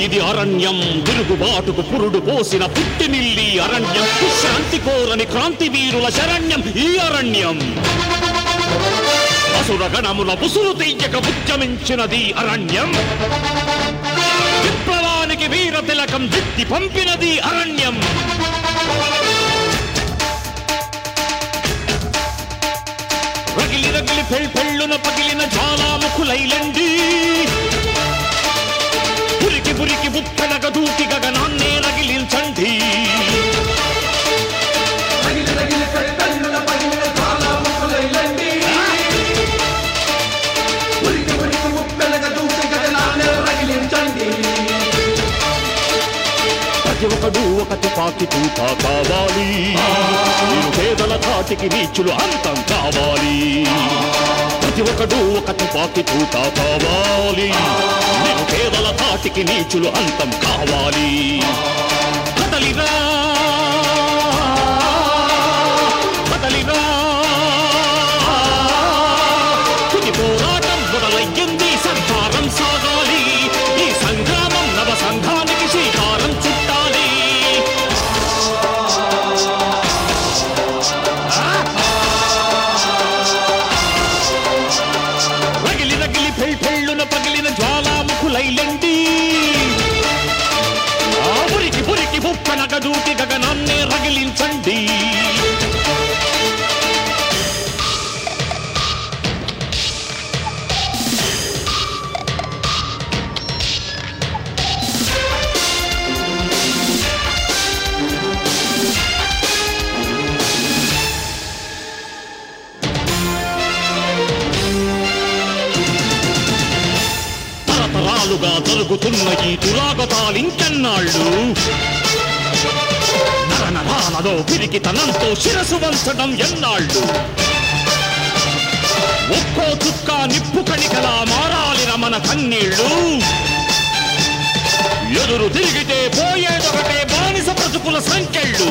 ఇది అరణ్యం తిరుగుబాటుకు పురుడు పోసిన పుట్టినిల్లి అరణ్యం శాంతి కోరని క్రాంతి వీరుల శరణ్యం ఈ అరణ్యం అసుర గణముల పుసులు తెయ్యక ఉద్యమించినది అరణ్యం విప్లవానికి వీర తిలకం దిద్ది పంపినది అరణ్యం రగిలి రగిలి పెళ్ పెళ్ళున పగిలిన జ్వాలాముఖులైలండి పురికి పురికి బుక్కనగ దూకి గగనాన్నే రగిలించండి రగిలి రగిలి పెళ్ళుల పగిలిన జ్వాలాముఖులైలండి. ఉరికి ఉరికి ముప్పెనగ దూకి గగనాన్నే రగిలించండి. ప్రతి ఒక్కడు ఒక తుపాకి తూపా కావాలి మీరు పేదల ధాటికి నీచులు అంతం కావాలి ప్రతి ఒక్కడు ఒక తుపాకి తూపా కావాలి మీరు పేదల ధాటికి నీచులు అంతం కావాలి కదలిరా కదలిరా తుది పోరాటం మొదలయ్యింది సంహారం సాగాలి ఈ సంగ్రామం నవ సంఘానికి శ్రీకారం చుట్టాలి రగిలి రగిలి పెళ్ పెళ్ళున పగిలిన జ్వాలాముఖులైలండి ఆ పురికి పురికి బుక్కనగ దూకి గగనాన్నే రగిలించండి తరతరాలుగా జరుగుతున్న ఈ దురాగతాలింకెన్నాళ్ళు నరనరాలలో పిరికితనంతో శిరసు వంచడం ఎన్నాళ్ళు ఒక్కో చుక్క నిప్పు కణికలా మారాలిన మన కన్నీళ్ళు ఎదురు తిరిగితే పోయేదొకటే బానిస బ్రతుకుల సంకెళ్ళు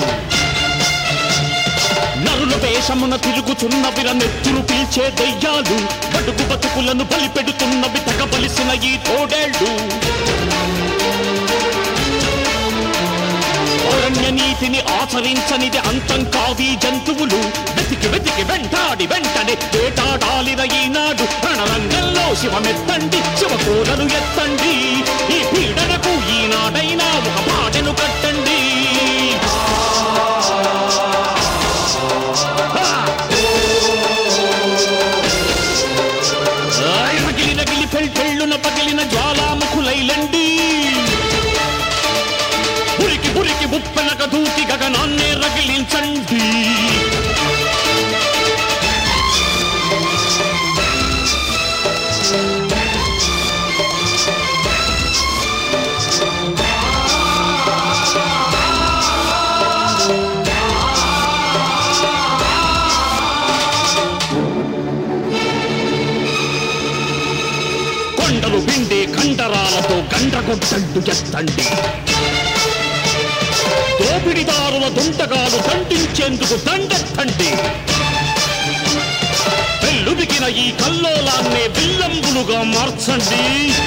నరుల వేషమున తిరుగుచున్నవిర నెత్తురు పీల్చే దయ్యాలు బడుగు బతుకులను బలిపెడుతున్నవి తగబలిసిన ఈ తోడేళ్ళు అరణ్య నీతిని ఆచరించనిది అంతం కావి జంతువులు వెతికి వెతికి వెంటాడి వెంటనే వేటాడాలిన ఈనాడు రణరంగంలో శివమెత్తండి శివకోరను ఎత్తండి ఈ పీడనకు ఈనాడైనా ఒక పాటను కట్టండి ఆయ్ రగిలి రగిలి పెళ్ పెళ్ళున పగిలిన జ్వాలాముఖులైలండి ఉరికి ఉరికి ముప్పెనక దూకి గగనాన్నే రగిలించండి కొండలు పిండే కండరాలతో గండ్రగొడ్డండు ఎత్తండి దోపిడిదారుల దుంటగాలు దండించేందుకు దండెత్తండి పెళ్ళుదికిన ఈ కల్లోలాన్నే విల్లంబులుగా మార్చండి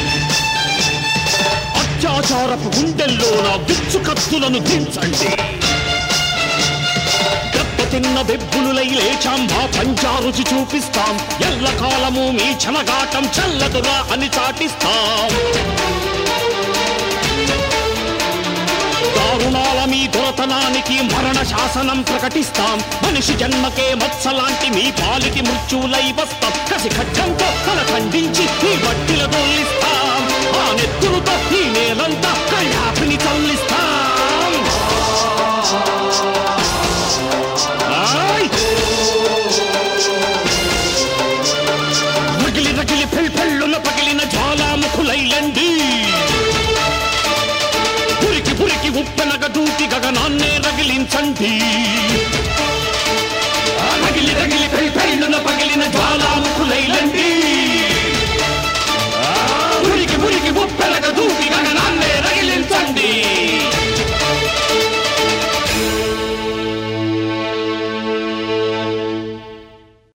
అత్యాచారపు గుండెల్లో నా విచ్చు కత్తులను దించండి దెబ్బతిన్న బెబ్బులులై లేచాం మా పంచారుచి చూపిస్తాం ఎల్లకాలము మీ చలగాటం చల్లదురా అని చాటిస్తాం దారుణాల మీ దొరతనానికి మరణ శాసనం ప్రకటిస్తాం మనిషి జన్మకే మత్సలాంటి మీ పాలిటి మృత్యులై వస్తాం కసి ఖడ్గంతో తల ఖండించి ఈ బట్టిల దొల్లిస్తాం ఆ నెత్తులతో ఈ నేలంతా కళ్ళాపిని చల్లిస్తాం ఆయ్! రగిలి రగిలి పెళ్ పెళ్ళున పగిలిన జ్వాలాముఖులైలండి పురికి పురికి ఉప్పెనగ దూకి గగనాన్నే రగిలించండి